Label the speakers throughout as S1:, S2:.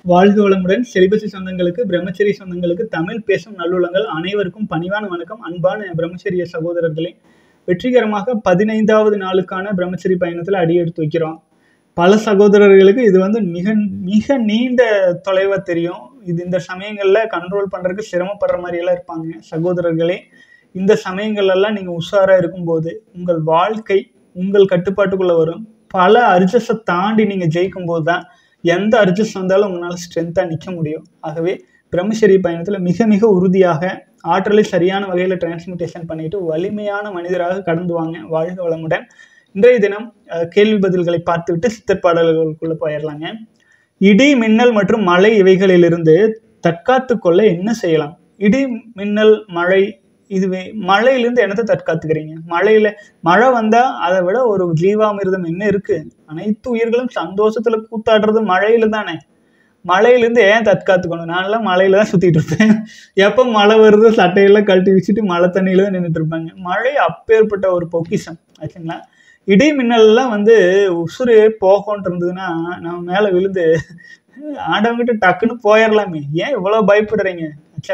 S1: வாழ்க வளமுடன் செலிபசி சொந்தங்களுக்கு பிரம்மச்சரிய சொந்தங்களுக்கு தமிழ் பேசும் நல்லுள்ளங்கள் அனைவருக்கும் பணிவான வணக்கம் அன்பான பிரம்மச்சரிய சகோதரர்களே வெற்றிகரமாக பதினைந்தாவது நாளுக்கான பிரம்மச்சரி பயணத்தில் அடி எடுத்து வைக்கிறோம் பல சகோதரர்களுக்கு இது வந்து மிக மிக நீண்ட தொலைவா தெரியும் இது இந்த சமயங்களில் கண்ட்ரோல் பண்ணுறதுக்கு சிரமப்படுற மாதிரியெல்லாம் இருப்பாங்க சகோதரர்களே இந்த சமயங்கள்லாம் நீங்கள் உஷாராக இருக்கும்போது உங்கள் வாழ்க்கை உங்கள் கட்டுப்பாட்டுக்குள்ளே வரும் பல அர்ஜஸை தாண்டி நீங்கள் ஜெயிக்கும் போது தான் எந்த அர்ஜஸ் வந்தாலும் உங்களால் ஸ்ட்ரென்த்தாக நிற்க முடியும் ஆகவே பிரம்மச்சரிய பயணத்தில் மிக மிக உறுதியாக ஆற்றலை சரியான வகையில் டிரான்ஸ்மிட்டேஷன் பண்ணிட்டு வலிமையான மனிதராக கடந்து வாங்க வாழ்க வளமுடன் இன்றைய தினம் அஹ், கேள்வி பதில்களை பார்த்துவிட்டு சித்தர் பாடல்களுக்குள்ள போயிடலாங்க இடி மின்னல் மற்றும் மழை இவைகளிலிருந்து தற்காத்து கொள்ள என்ன செய்யலாம் இடி மின்னல் மழை இதுவே மழையிலிருந்து என்னத்தை தற்காத்துக்கிறீங்க மழையில மழை வந்தா அதை விட ஒரு ஜீவாமிர்தம் என்ன இருக்கு அனைத்து உயிர்களும் சந்தோஷத்துல கூத்தாடுறது மழையில தானே மழையிலேருந்து ஏன் தற்காத்துக்கணும் நான்லாம் மழையில தான் சுத்திட்டு இருப்பேன் எப்போ மழை வருதோ சட்டையெல்லாம் கழட்டி வச்சுட்டு மழை தண்ணியில தான் நின்றுட்டு இருப்பாங்க மழை அப்பேற்பட்ட ஒரு பொக்கிஷம் ஆச்சுங்களா இடி மின்னல்லாம் வந்து உசுறு போகோன்ட்டு இருந்ததுன்னா நம்ம மேலே விழுந்து ஆண்டவங்கிட்ட டக்குன்னு போயிடலாமே ஏன் இவ்வளோ பயப்படுறீங்க ஆச்சா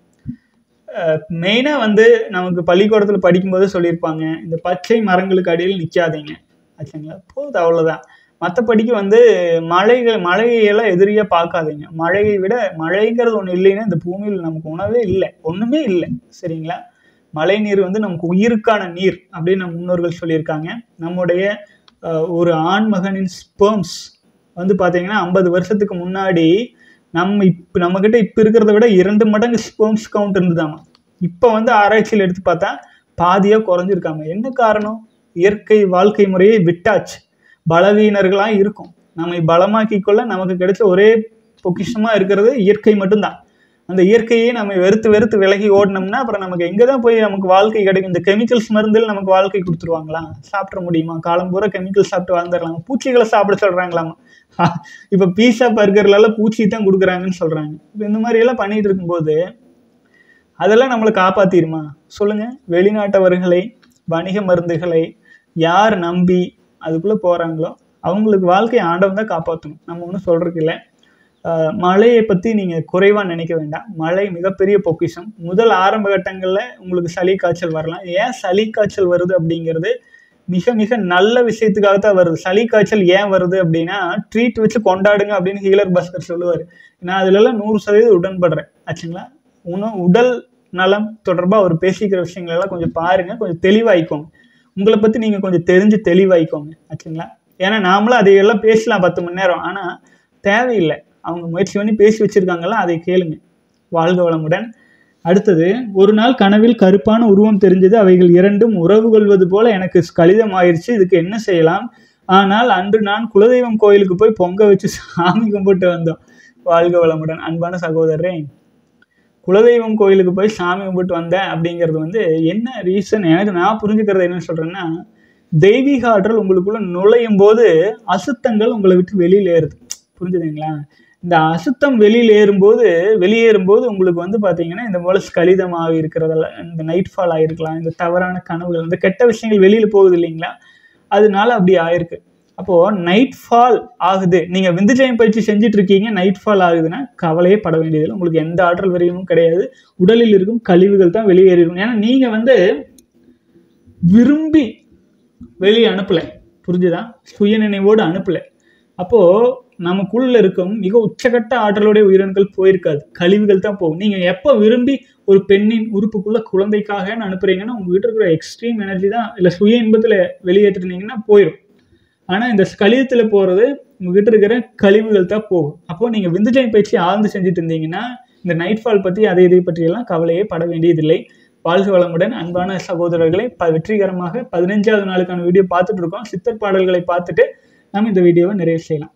S1: மெயினாக வந்து நமக்கு பள்ளிக்கூடத்தில் படிக்கும்போது சொல்லியிருப்பாங்க இந்த பச்சை மரங்களுக்கு அடியில் நிற்காதீங்க ஆச்சுங்களா போகுது அவ்வளோதான் மற்றபடிக்கு வந்து மழைகள் மழையெல்லாம் எதிரியாக பார்க்காதீங்க மழையை விட மழைங்கிறது ஒன்று இல்லைன்னா இந்த பூமியில் நமக்கு உணவே இல்லை ஒன்றுமே இல்லை சரிங்களா மழை நீர் வந்து நமக்கு உயிருக்கான நீர் அப்படின்னு நம்ம முன்னோர்கள் சொல்லியிருக்காங்க நம்முடைய அஹ், ஒரு ஆண்மகனின் ஸ்பெர்ம்ஸ் வந்து பார்த்தீங்கன்னா ஐம்பது வருஷத்துக்கு முன்னாடி நம்ம இப்போ நம்மக்கிட்ட இப்போ இருக்கிறத விட இரண்டு மடங்கு ஸ்பெர்ம்ஸ் கவுண்ட் இருந்ததாமா இப்போ வந்து ஆராய்ச்சியில் எடுத்து பார்த்தா பாதியாக குறைஞ்சிருக்காங்க என்ன காரணம் இயற்கை வாழ்க்கை முறையை விட்டாச்சு பலவீனர்களாக இருக்கும் நம்மை பலமாக்கிக் கொள்ள நமக்கு கிடைச்ச ஒரே பொக்கிஷமாக இருக்கிறது இயற்கை மட்டும்தான் அந்த இயற்கையை நம்ம வெறுத்து வெறுத்து விலகி ஓடினோம்னா அப்புறம் நமக்கு எங்கே தான் போய் நமக்கு வாழ்க்கை கிடைக்கும் இந்த கெமிக்கல்ஸ் மருந்தில் நமக்கு வாழ்க்கை கொடுத்துருவாங்களா சாப்பிட முடியுமா காலம் பூரா கெமிக்கல் சாப்பிட்டு வாழ்ந்துடலாம் பூச்சிகளை சாப்பிட சொல்கிறாங்களாமா இப்போ பீஸா பர்கர்லாம் பூச்சி தான் கொடுக்குறாங்கன்னு சொல்கிறாங்க இப்போ இந்த மாதிரி எல்லாம் பண்ணிட்டு இருக்கும்போது அதெல்லாம் நம்மளை காப்பாத்திருமா சொல்லுங்க வெளிநாட்டவர்களை வணிக மருந்துகளை யார் நம்பி அதுக்குள்ளே போகிறாங்களோ அவங்களுக்கு வாழ்க்கை ஆண்டவன் தான் காப்பாற்றணும் நம்ம ஒன்றும் சொல்கிறதுக்கு இல்லை ஆஹ் மழையை பற்றி நீங்கள் குறைவாக நினைக்க வேண்டாம் மழை மிகப்பெரிய பொக்கிஷம் முதல் ஆரம்ப கட்டங்களில் உங்களுக்கு சளி காய்ச்சல் வரலாம் ஏன் சளி காய்ச்சல் வருது அப்படிங்கிறது மிக மிக நல்ல விஷயத்துக்காக தான் வருது சளி காய்ச்சல் ஏன் வருது அப்படின்னா ட்ரீட் வச்சு கொண்டாடுங்க அப்படின்னு ஹீலர் பாஸ்கர் சொல்லுவார் நான் அதுலலாம் நூறு சதவீதம் உடன்படுறேன் ஆச்சுங்களா உணவு உடல் நலம் தொடர்பாக அவர் பேசிக்கிற விஷயங்கள் எல்லாம் கொஞ்சம் பாருங்க கொஞ்சம் தெளிவாயிக்கோங்க உங்களை பற்றி நீங்கள் கொஞ்சம் தெரிஞ்சு தெளிவாயிக்கோங்க ஆச்சுங்களா ஏன்னா நாமளும் அதையெல்லாம் பேசலாம் பத்து மணி நேரம் ஆனால் தேவையில்லை அவங்க முயற்சி பண்ணி பேசி வச்சிருக்காங்கல்ல அதை கேளுங்க வாழ்க வளமுடன் அடுத்தது ஒரு நாள் கனவில் கருப்பான உருவம் தெரிஞ்சது அவைகள் இரண்டும் உறவு கொள்வது போல எனக்கு கலிதம் ஆயிடுச்சு இதுக்கு என்ன செய்யலாம் ஆனால் அன்று நான் குலதெய்வம் கோயிலுக்கு போய் பொங்க வச்சு சாமி கும்பிட்டு வந்தோம் வாழ்க வளமுடன் அன்பான சகோதரரே குலதெய்வம் கோயிலுக்கு போய் சாமி கும்பிட்டு வந்தேன் அப்படிங்கிறது வந்து என்ன ரீசன் எனக்கு நான் புரிஞ்சுக்கிறது என்னன்னு சொல்றேன்னா தெய்வீக ஆற்றல் உங்களுக்குள்ள நுழையும் போது அசுத்தங்கள் உங்களை விட்டு வெளியில ஏறுது புரிஞ்சுதுங்களா இந்த அசுத்தம் வெளியில் ஏறும்போது வெளியேறும்போது உங்களுக்கு வந்து பார்த்தீங்கன்னா இந்த போல ஸ்கலிதமாக இருக்கிறதெல்லாம் இந்த நைட் ஃபால் ஆகிருக்கலாம் இந்த தவறான கனவுகள் இந்த கெட்ட விஷயங்கள் வெளியில் போகுது இல்லைங்களா அதனால அப்படி ஆயிருக்கு அப்போ நைட் ஃபால் ஆகுது நீங்க விந்துஜயம் பயிற்சி செஞ்சுட்டு இருக்கீங்க நைட் ஃபால் ஆகுதுன்னா கவலையே பட வேண்டியதில்லை உங்களுக்கு எந்த ஆற்றல் விரைவும் கிடையாது உடலில் இருக்கும் கழிவுகள் தான் வெளியேறிடும் ஏன்னா நீங்க வந்து விரும்பி வெளியே அனுப்பல புரிஞ்சுதா சுயநினைவோடு அனுப்பல அப்போ நமக்குள்ள இருக்கும் மிக உச்சகட்ட ஆற்றலுடைய உயிரணுக்கள் போயிருக்காது கழிவுகள் தான் போகும் நீங்க எப்போ விரும்பி ஒரு பெண்ணின் உறுப்புக்குள்ள குழந்தைக்காக அனுப்புறீங்கன்னா உங்ககிட்ட இருக்கிற எக்ஸ்ட்ரீம் எனர்ஜி தான் இல்லை சுய இன்பத்துல வெளியேற்றினீங்கன்னா போயிடும் ஆனா இந்த கழிவுத்துல போறது உங்ககிட்ட இருக்கிற கழிவுகள் தான் போகும் அப்போ நீங்க விந்துஜயம் பயிற்சி ஆழ்ந்து செஞ்சுட்டு இருந்தீங்கன்னா இந்த நைட் ஃபால் பத்தி அதை இதை பற்றியெல்லாம் கவலையே பட வேண்டியதில்லை வாழ்க வளமுடன் அன்பான சகோதரர்களை ப வெற்றிகரமாக பதினஞ்சாவது நாளுக்கான வீடியோ பார்த்துட்டு இருக்கோம் சித்தர் பாடல்களை பார்த்துட்டு நம்ம இந்த வீடியோவை நிறைவு செய்யலாம்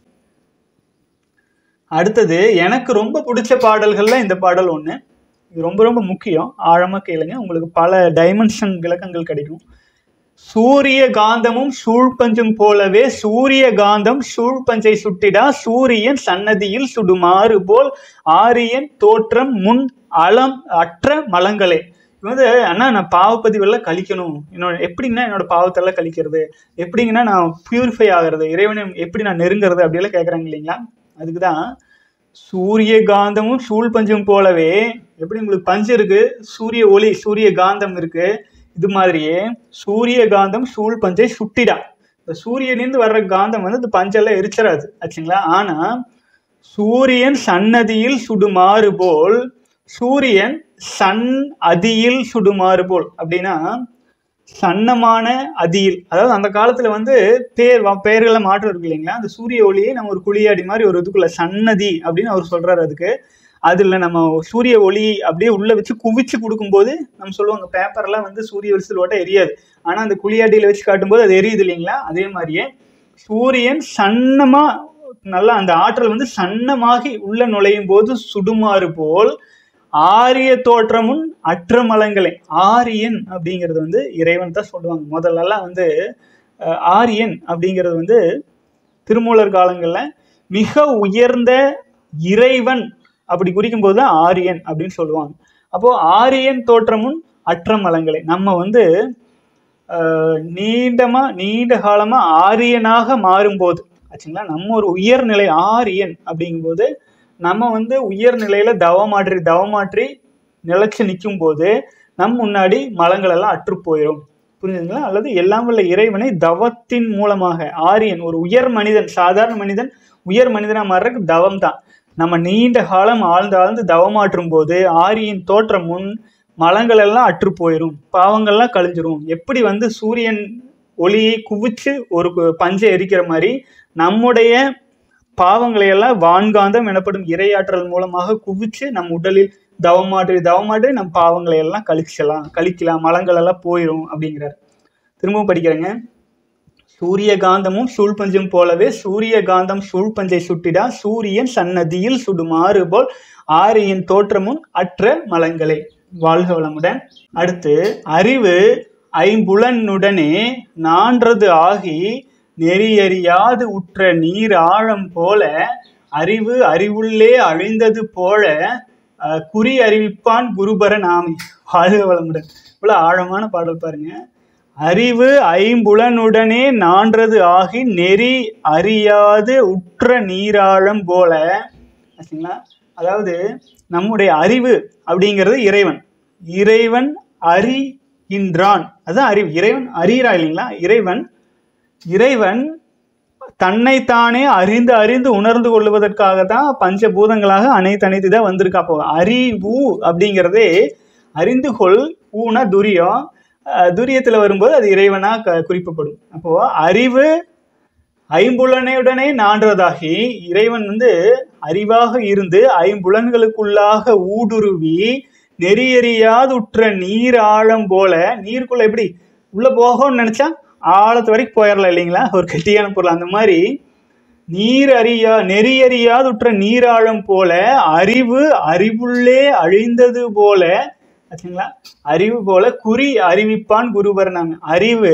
S1: அடுத்தது எனக்கு ரொம்ப பிடிச்ச பாடல்கள்ல இந்த பாடல் ஒன்று இது ரொம்ப ரொம்ப முக்கியம் ஆழமாக கேளுங்க உங்களுக்கு பல டைமென்ஷன் விளக்கங்கள் கிடைக்கும் சூரிய காந்தமும் சூழ்பஞ்சும் போலவே சூரிய காந்தம் சூழ்பஞ்சை சுட்டிடா சூரியன் சன்னதியில் சுடுமாறு போல் ஆரியன் தோற்றம் முன் அலம் அற்ற மலங்களே இது வந்து அண்ணா நான் பாவப்பதிவெல்லாம் கழிக்கணும் என்னோட எப்படிங்கன்னா என்னோட பாவத்தெல்லாம் கழிக்கிறது எப்படிங்கன்னா நான் பியூரிஃபை ஆகிறது இறைவனை எப்படி நான் நெருங்கிறது அப்படியெல்லாம் கேட்குறாங்க இல்லைங்களா அதுக்கு தான் சூரிய காந்தமும் சூழ் பஞ்சும் போலவே எப்படி உங்களுக்கு பஞ்சு இருக்கு சூரிய ஒளி சூரிய காந்தம் இருக்கு இது மாதிரியே சூரிய காந்தம் சூழ் பஞ்சை சுட்டிடா இந்த சூரியனிலிருந்து வர்ற காந்தம் வந்து இந்த பஞ்செல்லாம் எரிச்சிடாது ஆச்சுங்களா ஆனா சூரியன் சன்னதியில் சுடுமாறு போல் சூரியன் சன் அதியில் சுடுமாறு போல் அப்படின்னா சன்னமான அதியில் அதாவது அந்த காலத்துல வந்து பேர் வ- பெயர்களை மாற்றம் இருக்கு இல்லைங்களா அந்த சூரிய ஒளியை நம்ம ஒரு குழியாடி மாதிரி ஒரு இதுக்குள்ள சன்னதி அப்படின்னு அவர் சொல்றாரு அதுக்கு அதுல நம்ம சூரிய ஒளி அப்படியே உள்ள வச்சு குவிச்சு கொடுக்கும்போது நம்ம சொல்லுவோம் அந்த பேப்பர்லாம் வந்து சூரிய வெளிச்சல் ஓட்ட எரியாது ஆனா அந்த குழியாடியில வச்சு காட்டும்போது அது எரியுது இல்லைங்களா அதே மாதிரியே சூரியன் சன்னமா நல்லா அந்த ஆற்றல் வந்து சன்னமாகி உள்ள நுழையும் போது சுடுமாறு போல் ஆரிய தோற்றமும் அற்ற மலங்களே ஆரியன் அப்படிங்கிறது வந்து இறைவன் தான் சொல்லுவாங்க முதல்லலாம் வந்து அஹ், ஆரியன் அப்படிங்கிறது வந்து திருமூலர் காலங்களில் மிக உயர்ந்த இறைவன் அப்படி குறிக்கும்போது தான் ஆரியன் அப்படின்னு சொல்லுவாங்க அப்போ ஆரியன் தோற்றமும் அற்ற மலங்களே நம்ம வந்து அஹ், நீண்டமா நீண்ட காலமா ஆரியனாக மாறும்போது ஆச்சுங்களா நம்ம ஒரு உயர்நிலை ஆரியன் அப்படிங்கும்போது நம்ம வந்து உயர்நிலையில தவமாற்றி தவமாற்றி நிலைச்சு நிற்கும் போது நம் முன்னாடி மலங்கள் எல்லாம் அற்று போயிடும் புரிஞ்சுதுங்களா அல்லது எல்லாம் வல்ல இறைவனை தவத்தின் மூலமாக ஆரியன் ஒரு உயர் மனிதன் சாதாரண மனிதன் உயர் மனிதனா மாறுறதுக்கு தவம் தான் நம்ம நீண்ட காலம் ஆழ்ந்து ஆழ்ந்து தவமாற்றும் போது ஆரியின் தோற்றம் முன் மலங்கள் எல்லாம் அற்று போயிடும் பாவங்கள்லாம் கழிஞ்சிரும் எப்படி வந்து சூரியன் ஒளியை குவிச்சு ஒரு கு- பஞ்சை எரிக்கிற மாதிரி நம்முடைய பாவங்களை எல்லாம் வான்காந்தம் எனப்படும் இரையாற்றல் மூலமாக குவிச்சு நம் உடலில் தவமாற்றி தவமாற்றி நம் பாவங்களை எல்லாம் கழிச்சலாம் கழிக்கலாம் மலங்கள் எல்லாம் போயிடும் அப்படிங்கிறார் திரும்பவும் படிக்கிறேங்க சூரிய காந்தமும் சூழ்பஞ்சும் போலவே சூரிய காந்தம் சூழ்பஞ்சை சுட்டிடா சூரியன் சன்னதியில் சுடுமாறு போல் ஆரியின் தோற்றமும் அற்ற மலங்களே வாழ்க வளமுடன் அடுத்து அறிவு ஐம்புலனுடனே நான்றது ஆகி நெறியறியாது உற்ற நீர் ஆழம் போல அறிவு அறிவுள்ளே அழிந்தது போல அஹ், குறி அறிவிப்பான் குருபர நாமி வாழ்க வளமுடன் இவ்வளவு ஆழமான பாடல் பாருங்க அறிவு ஐம்புலனுடனே நான்றது ஆகி நெறி அறியாது உற்ற நீராழம் போல ஆச்சுங்களா அதாவது நம்முடைய அறிவு அப்படிங்கிறது இறைவன் இறைவன் அறிகின்றான் அதுதான் அறிவு இறைவன் அறிகிறா இல்லைங்களா இறைவன் இறைவன் தன்னைத்தானே அறிந்து அறிந்து உணர்ந்து கொள்வதற்காக தான் பஞ்சபூதங்களாக அனைத்து அனைத்து தான் வந்திருக்கா அப்போ அறிவு அப்படிங்கிறதே அறிந்து கொள் ஊனா துரியம் அஹ் துரியத்துல வரும்போது அது இறைவனா க- குறிக்கப்படும் அப்போ அறிவு ஐம்புலனையுடனே நான்றதாகி இறைவன் வந்து அறிவாக இருந்து ஐம்புலன்களுக்குள்ளாக ஊடுருவி நெறியறியாதுற்ற நீர் ஆழம் போல நீருக்குள்ள எப்படி உள்ள போகணும்னு நினைச்சா ஆழத்து வரைக்கும் போயிடலாம் இல்லைங்களா ஒரு கெட்டியான பொருள் அந்த மாதிரி நீர் அறியா நெறியறியாதுற்ற நீராழம் போல அறிவு அறிவுள்ளே அழிந்தது போல ஆச்சுங்களா அறிவு போல குறி அறிவிப்பான் குருவரனாங்க அறிவு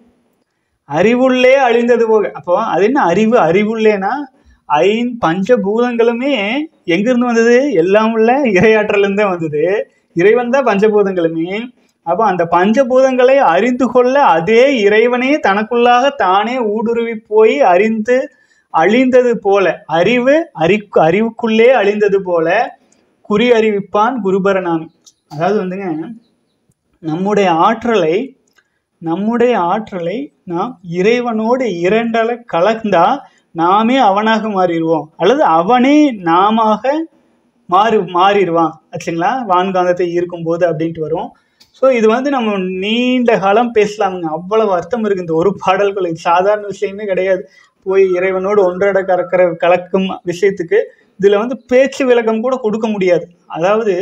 S1: அறிவுள்ளே அழிந்தது போக அப்போ அது என்ன அறிவு அறிவுள்ளேனா ஐந் பஞ்சபூதங்களுமே எங்கிருந்து வந்தது எல்லாம் உள்ள இறையாற்றல இருந்தே வந்தது இறைவன் தான் பஞ்சபூதங்களுமே அப்போ அந்த பஞ்சபூதங்களை அறிந்து கொள்ள அதே இறைவனே தனக்குள்ளாக தானே ஊடுருவி போய் அறிந்து அழிந்தது போல அறிவு அறி அறிவுக்குள்ளே அழிந்தது போல குறி அறிவிப்பான் குருபரனாமி அதாவது வந்துங்க நம்முடைய ஆற்றலை நம்முடைய ஆற்றலை நாம் இறைவனோடு இரண்டல கலந்தா நாமே அவனாக மாறிடுவோம் அல்லது அவனே நாமாக மாறி மாறிடுவான் ஆச்சுங்களா வான்காந்தத்தை ஈர்க்கும் போது அப்படின்ட்டு வரும் ஸோ இது வந்து நம்ம நீண்ட காலம் பேசலாமுங்க அவ்வளவு அர்த்தம் இருக்கு இந்த ஒரு பாடல்கள் இது சாதாரண விஷயமே கிடையாது போய் இறைவனோடு ஒன்றட கலக்கிற கலக்கும் விஷயத்துக்கு இதுல வந்து பேச்சு விளக்கம் கூட கொடுக்க முடியாது அதாவது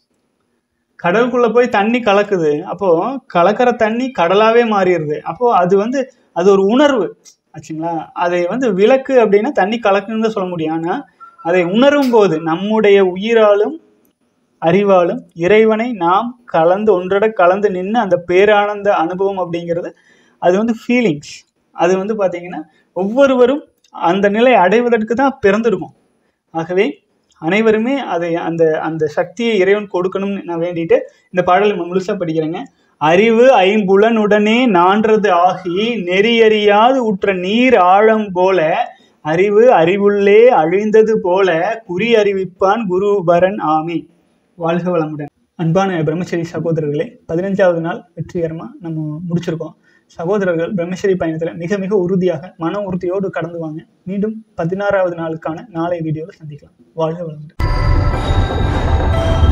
S1: கடலுக்குள்ள போய் தண்ணி கலக்குது அப்போ கலக்கிற தண்ணி கடலாவே மாறிடுது அப்போ அது வந்து அது ஒரு உணர்வு ஆச்சுங்களா அதை வந்து விளக்கு அப்படின்னா தண்ணி கலக்குன்னு தான் சொல்ல முடியும் ஆனா அதை உணரும் போது நம்முடைய உயிராலும் அறிவாலும் இறைவனை நாம் கலந்து ஒன்றட கலந்து நின்று அந்த பேரானந்த அனுபவம் அப்படிங்கிறது அது வந்து ஃபீலிங்ஸ் அது வந்து பார்த்தீங்கன்னா ஒவ்வொருவரும் அந்த நிலை அடைவதற்கு தான் பிறந்திருக்கும் ஆகவே அனைவருமே அதை அந்த அந்த சக்தியை இறைவன் கொடுக்கணும்னு நான் வேண்டிட்டு இந்த பாடலை நம்ம முழுசா படிக்கிறேங்க அறிவு ஐம்புலனுடனே நான்றது ஆகி நெறியறியாது உற்ற நீர் ஆழம் போல அறிவு அறிவுள்ளே அழிந்தது போல குறி அறிவிப்பான் குருபரன் ஆமி வாழ்க வளமுடன் அன்பான பிரம்மச்சரி சகோதரர்களே பதினஞ்சாவது நாள் வெற்றிகரமாக நம்ம முடிச்சிருக்கோம் சகோதரர்கள் பிரம்மச்சரி பயணத்தில் மிக மிக உறுதியாக மன உறுதியோடு கடந்து வாங்க மீண்டும் பதினாறாவது நாளுக்கான நாளை வீடியோவில் சந்திக்கலாம் வாழ்க வளமுடன்